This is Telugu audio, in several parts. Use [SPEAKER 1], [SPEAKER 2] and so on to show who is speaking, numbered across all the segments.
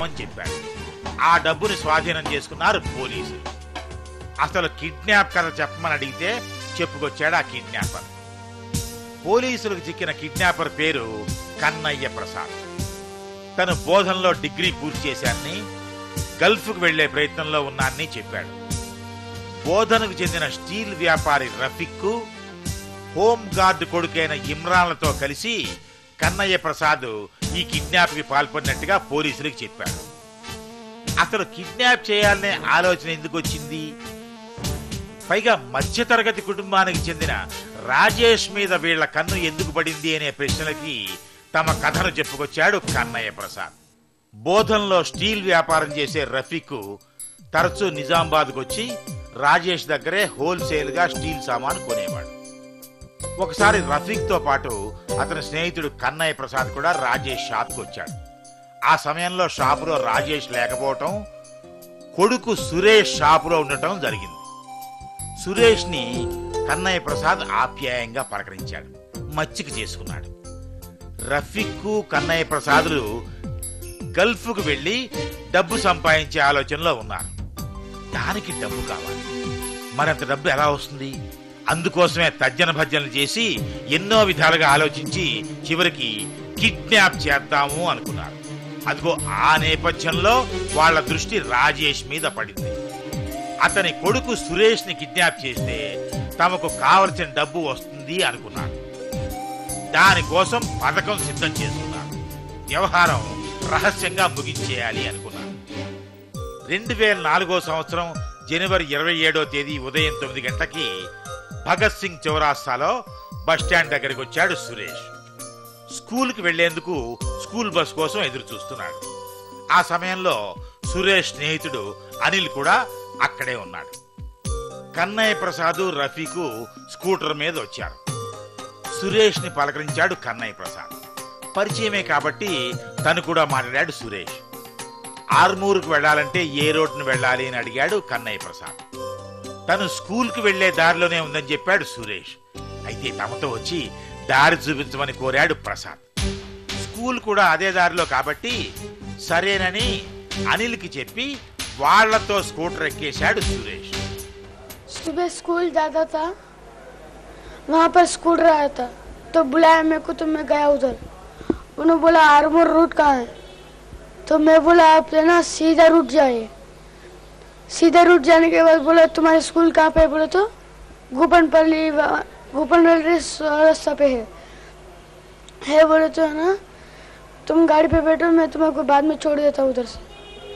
[SPEAKER 1] ఇస్తామని చెప్పాడు ఆ డబ్బుని స్వాధీనం చేసుకున్నారు పోలీసులు అసలు కిడ్నాప్ కథ చెప్పమని అడిగితే చెప్పుకొచ్చాడు ఆ కిడ్నాపర్ పోలీసులకు చిక్కిన కిడ్నాపర్ పేరు కన్నయ్య ప్రసాద్ తను బోధనలో డిగ్రీ పూర్తి చేశానని గల్ఫ్కు వెళ్లే ప్రయత్నంలో ఉన్నానని చెప్పాడు బోధనకు చెందిన స్టీల్ వ్యాపారి రఫిక్ హోమ్ గార్డ్ కొడుకైన ఇమ్రాన్లతో కలిసి కన్నయ్య ప్రసాద్ ఈ కిడ్నాప్ కి పాల్పడినట్టుగా పోలీసులకు చెప్పాడు అసలు కిడ్నాప్ చేయాలనే ఆలోచన ఎందుకు వచ్చింది పైగా మధ్యతరగతి కుటుంబానికి చెందిన రాజేష్ మీద వీళ్ల కన్ను ఎందుకు పడింది అనే ప్రశ్నలకి తమ కథను చెప్పుకొచ్చాడు కన్నయ్య ప్రసాద్ బోధంలో స్టీల్ వ్యాపారం చేసే రఫీక్ తరచూ నిజామాబాద్కు వచ్చి రాజేష్ దగ్గరే హోల్సేల్ గా స్టీల్ సామాను కొనేవాడు ఒకసారి రఫీక్ తో పాటు అతని స్నేహితుడు కన్నయ్య ప్రసాద్ కూడా రాజేష్ షాప్కి వచ్చాడు ఆ సమయంలో షాపులో రాజేష్ లేకపోవటం కొడుకు సురేష్ షాపులో ఉండటం జరిగింది సురేష్ ని కన్నయ్య ప్రసాద్ ఆప్యాయంగా పలకరించాడు మచ్చిక చేసుకున్నాడు రఫీక్ కన్నయ్య ప్రసాదులు గల్ఫ్కు వెళ్లి డబ్బు సంపాదించే ఆలోచనలో ఉన్నారు దానికి డబ్బు కావాలి మరంత డబ్బు ఎలా వస్తుంది అందుకోసమే తర్జన భర్జనలు చేసి ఎన్నో విధాలుగా ఆలోచించి చివరికి కిడ్నాప్ చేద్దాము అనుకున్నారు అదిగో ఆ నేపథ్యంలో వాళ్ళ దృష్టి రాజేష్ మీద పడింది అతని కొడుకు సురేష్ ని కిడ్నాప్ చేస్తే తమకు కావలసిన డబ్బు వస్తుంది అనుకున్నారు దానికోసం పథకం సిద్ధం చేసుకున్నారు వ్యవహారం రహస్యంగా ముగించేయాలి అనుకున్నారు రెండు వేల నాలుగో సంవత్సరం జనవరి ఇరవై ఏడో తేదీ ఉదయం తొమ్మిది గంటలకి భగత్ సింగ్ చౌరాస్తాలో బస్టాండ్ దగ్గరికి వచ్చాడు సురేష్ స్కూల్కి వెళ్లేందుకు స్కూల్ బస్ కోసం ఎదురు చూస్తున్నాడు ఆ సమయంలో సురేష్ స్నేహితుడు అనిల్ కూడా అక్కడే ఉన్నాడు కన్నయ్య ప్రసాద్ రఫీకు స్కూటర్ మీద వచ్చారు సురేష్ ని పలకరించాడు కన్నయ్య ప్రసాద్ పరిచయమే కాబట్టి తను కూడా మాట్లాడాడు సురేష్ ఆర్మూరుకు వెళ్ళాలంటే ఏ రోడ్డును వెళ్ళాలి అని అడిగాడు కన్నయ్య ప్రసాద్ తను స్కూల్కి వెళ్లే దారిలోనే ఉందని చెప్పాడు సురేష్ అయితే తమతో వచ్చి దారి చూపించమని కోరాడు ప్రసాద్ స్కూల్ కూడా అదే దారిలో కాబట్టి సరేనని అనిల్కి చెప్పి వాళ్లతో స్కూటర్ ఎక్కేశాడు సురేష్
[SPEAKER 2] सुबह स्कूल जाता था वहाँ पर स्कूटर आया था तो बुलाया मेरे को तो मैं गया उधर उन्होंने बोला आर्मोर रूट कहाँ है तो मैं बोला आप है ना सीधा रूट जाइए सीधा रूट जाने के बाद बोला तुम्हारे स्कूल कहाँ पे है बोले तो गोपनपल्ली गोपनपल्ली रास्ता पे है है बोले तो है ना तुम गाड़ी पे बैठो मैं तुम्हारे बाद में छोड़ देता हूँ उधर से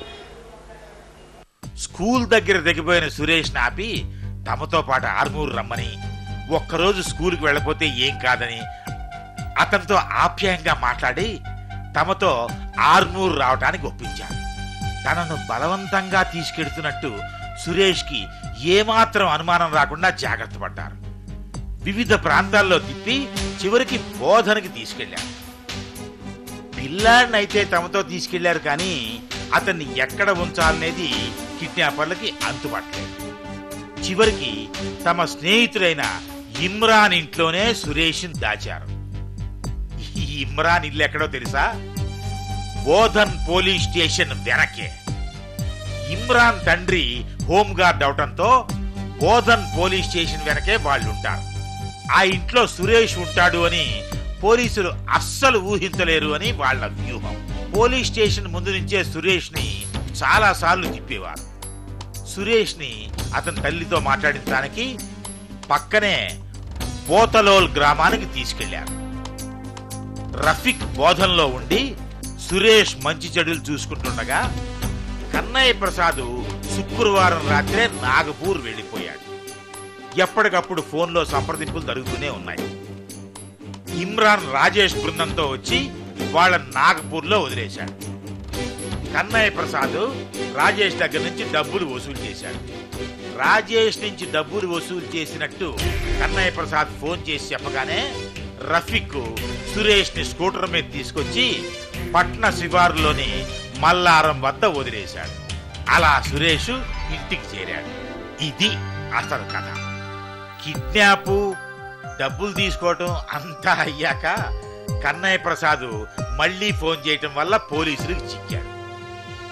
[SPEAKER 1] స్కూల్ దగ్గర దిగిపోయిన సురేష్ ఆపి తమతో పాటు ఆర్మూరు రమ్మని ఒక్కరోజు స్కూల్కి వెళ్ళకపోతే ఏం కాదని అతనితో ఆప్యాయంగా మాట్లాడి తమతో ఆర్మూరు రావటానికి ఒప్పించాడు తనను బలవంతంగా తీసుకెడుతున్నట్టు సురేష్కి ఏమాత్రం అనుమానం రాకుండా జాగ్రత్త పడ్డారు వివిధ ప్రాంతాల్లో తిప్పి చివరికి బోధనకి తీసుకెళ్లారు పిల్లాడినైతే తమతో తీసుకెళ్లారు కానీ అతన్ని ఎక్కడ ఉంచాలనేది కిడ్నాపర్లకి అంతుపట్టలేదు చివరికి తమ స్నేహితుడైన ఇమ్రాన్ ఇంట్లోనే సురేష్ దాచారు ఈ ఇమ్రాన్ ఇల్లు ఎక్కడో తెలుసా బోధన్ పోలీస్ స్టేషన్ వెనకే ఇమ్రాన్ తండ్రి హోంగార్డ్ అవటంతో బోధన్ పోలీస్ స్టేషన్ వెనకే వాళ్ళు ఉంటారు ఆ ఇంట్లో సురేష్ ఉంటాడు అని పోలీసులు అస్సలు ఊహించలేరు అని వాళ్ళ వ్యూహం పోలీస్ స్టేషన్ ముందు నుంచే సురేష్ ని చాలా సార్లు తిప్పేవారు సురేష్ ని అతని తల్లితో మాట్లాడించడానికి పక్కనే పోతలోల్ గ్రామానికి తీసుకెళ్లారు రఫీక్ బోధంలో ఉండి సురేష్ మంచి చెడులు చూసుకుంటుండగా కన్నయ్య ప్రసాద్ శుక్రవారం రాత్రే నాగపూర్ వెళ్లిపోయాడు ఎప్పటికప్పుడు ఫోన్లో సంప్రదింపులు జరుగుతూనే ఉన్నాయి ఇమ్రాన్ రాజేష్ బృందంతో వచ్చి వాళ్ళ నాగపూర్లో వదిలేశాడు కన్నయ్య ప్రసాద్ రాజేష్ దగ్గర నుంచి డబ్బులు వసూలు చేశాడు రాజేష్ నుంచి డబ్బులు వసూలు చేసినట్టు కన్నయ్య ప్రసాద్ ఫోన్ చేసి చెప్పగానే రఫీక్ సురేష్ ని స్కూటర్ మీద తీసుకొచ్చి పట్న శివారులోని మల్లారం వద్ద వదిలేశాడు అలా సురేష్ ఇంటికి చేరాడు ఇది అసలు కథ కిడ్నాప్ డబ్బులు తీసుకోవటం అంతా అయ్యాక కన్నయ్య ప్రసాద్ మళ్ళీ ఫోన్ చేయటం వల్ల పోలీసులకు చిక్కాడు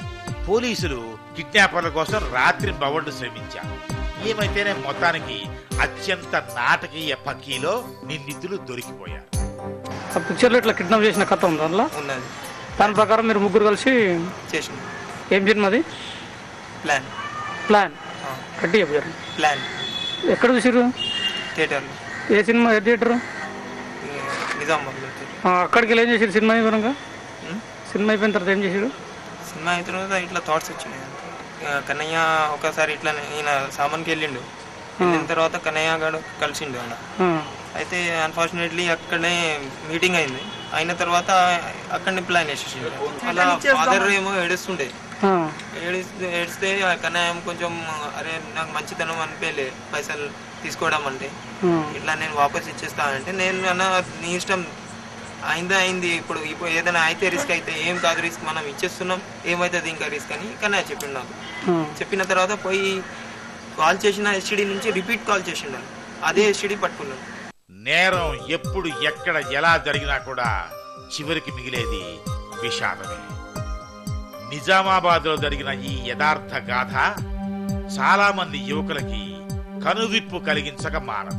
[SPEAKER 1] పోలీసులు కిడ్నాపర్ల కోసం రాత్రి బవళ్ళు శ్రమించారు ఏమైతేనే మొత్తానికి అత్యంత నాటకీయ పక్కీలో నిందితులు దొరికిపోయారు
[SPEAKER 3] ఆ పిక్చర్లో ఇట్లా కిడ్నాప్ చేసిన కథ ఉంది అందులో
[SPEAKER 4] ఉన్నది
[SPEAKER 3] దాని ప్రకారం మీరు ముగ్గురు కలిసి
[SPEAKER 4] చేసింది
[SPEAKER 3] ఏం సినిమాది
[SPEAKER 4] ప్లాన్
[SPEAKER 3] ప్లాన్
[SPEAKER 4] ఆ,
[SPEAKER 3] గట్టి చెప్పారు
[SPEAKER 4] ప్లాన్
[SPEAKER 3] ఎక్కడ చూసారు
[SPEAKER 4] థియేటర్లో
[SPEAKER 3] ఏ సినిమా ఏ థియేటర్
[SPEAKER 4] ఈ నిజామాబాద్లో థియేటర్.
[SPEAKER 3] అక్కడికి వెళ్ళి ఏం చేసారు సినిమా వివరంగా
[SPEAKER 4] ఉం?
[SPEAKER 3] సినిమా అయిపోయిన తర్వాత ఏం చేసారు
[SPEAKER 4] సినిమా అయిన తర్వాత ఇట్లా థాట్స్ వచ్చినాయి ఇక కన్నయ్య ఒకసారి ఇట్లా ఈయన సామాన్కి వెళ్ళిండు వెళ్ళిన తర్వాత కన్నయ్య గారు కలిసిండు ఆయన అయితే అన్ఫార్చునేట్లీ అక్కడనే మీటింగ్ అయింది అయిన తర్వాత అక్కడనే ప్లాన్ వేసేసిండు అలా ఫాదర్ ఏమో ఏడుస్తుండే ఏడిస్తే ఏడిస్తే ఆ కన్నయ్య ఏమో కొంచెం అరే నాకు మంచితనం అనిపించలే పైసలు తీసుకోవడం అంటే ఇట్లా నేను వాపస్ ఇచ్చేస్తా అంటే నేను అన్న నీ ఇష్టం అయిందా అయింది ఇప్పుడు ఇప్పుడు ఏదైనా అయితే రిస్క్ అయితే ఏం కాదు రిస్క్ మనం ఇచ్చేస్తున్నాం ఏమవుతుంది ఇంకా రిస్క్ అని కన్నయ్య చెప్పిండు నాకు చెప్పిన తర్వాత పోయి కాల్ చేసిన ఎస్టీడీ నుంచి రిపీట్ కాల్ చేసిండు అదే ఎస్టీడీ పట్టుకున్నాను
[SPEAKER 1] నేరం ఎప్పుడు ఎక్కడ ఎలా జరిగినా కూడా చివరికి మిగిలేది విషాదమే నిజామాబాద్లో జరిగిన ఈ యథార్థ గాథ చాలా మంది యువకులకి కనువిప్పు కలిగించక మానదు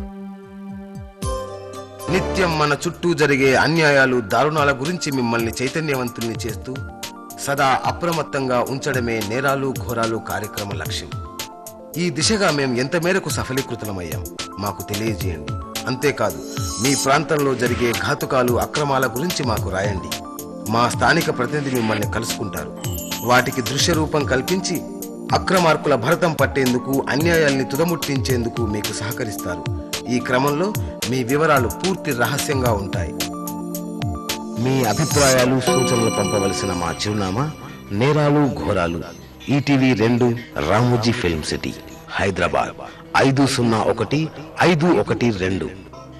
[SPEAKER 5] నిత్యం మన చుట్టూ జరిగే అన్యాయాలు దారుణాల గురించి మిమ్మల్ని చైతన్యవంతుల్ని చేస్తూ సదా అప్రమత్తంగా ఉంచడమే నేరాలు ఘోరాలు కార్యక్రమ లక్ష్యం ఈ దిశగా మేం ఎంత మేరకు సఫలీకృతమయ్యాం మాకు తెలియజేయండి అంతేకాదు మీ ప్రాంతంలో జరిగే ఘాతుకాలు అక్రమాల గురించి మాకు రాయండి మా స్థానిక ప్రతినిధి మిమ్మల్ని కలుసుకుంటారు వాటికి దృశ్య రూపం కల్పించి అక్రమార్కుల భరతం పట్టేందుకు అన్యాయాల్ని తుదముట్టించేందుకు మీకు సహకరిస్తారు ఈ క్రమంలో మీ వివరాలు పూర్తి రహస్యంగా ఉంటాయి మీ అభిప్రాయాలు సూచనలు పంపవలసిన మా చిరునామా నేరాలు ఘోరాలు ఈటీవీ రెండు రామోజీ ఫిల్మ్ సిటీ హైదరాబాద్ ఐదు సున్నా ఒకటి ఐదు ఒకటి రెండు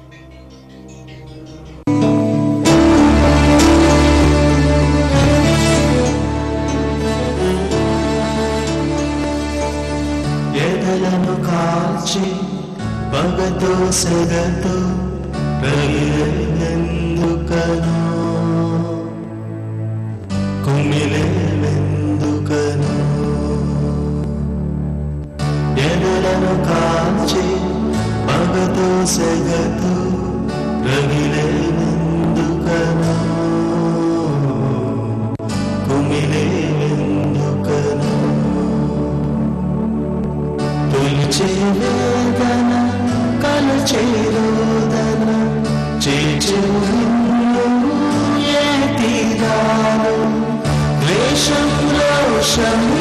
[SPEAKER 6] ఎదలను కాల్చి పగతో సెగతో రగిలెందుకను కుమిలెందుకను ఎదలను కాల్చి పగతో సెగతో రగిలెందుకను కుమిలెందుకను తొలిచే వేదన కలచే రోదన చేచే ఏ తీరాలు ద్వేషం రోషం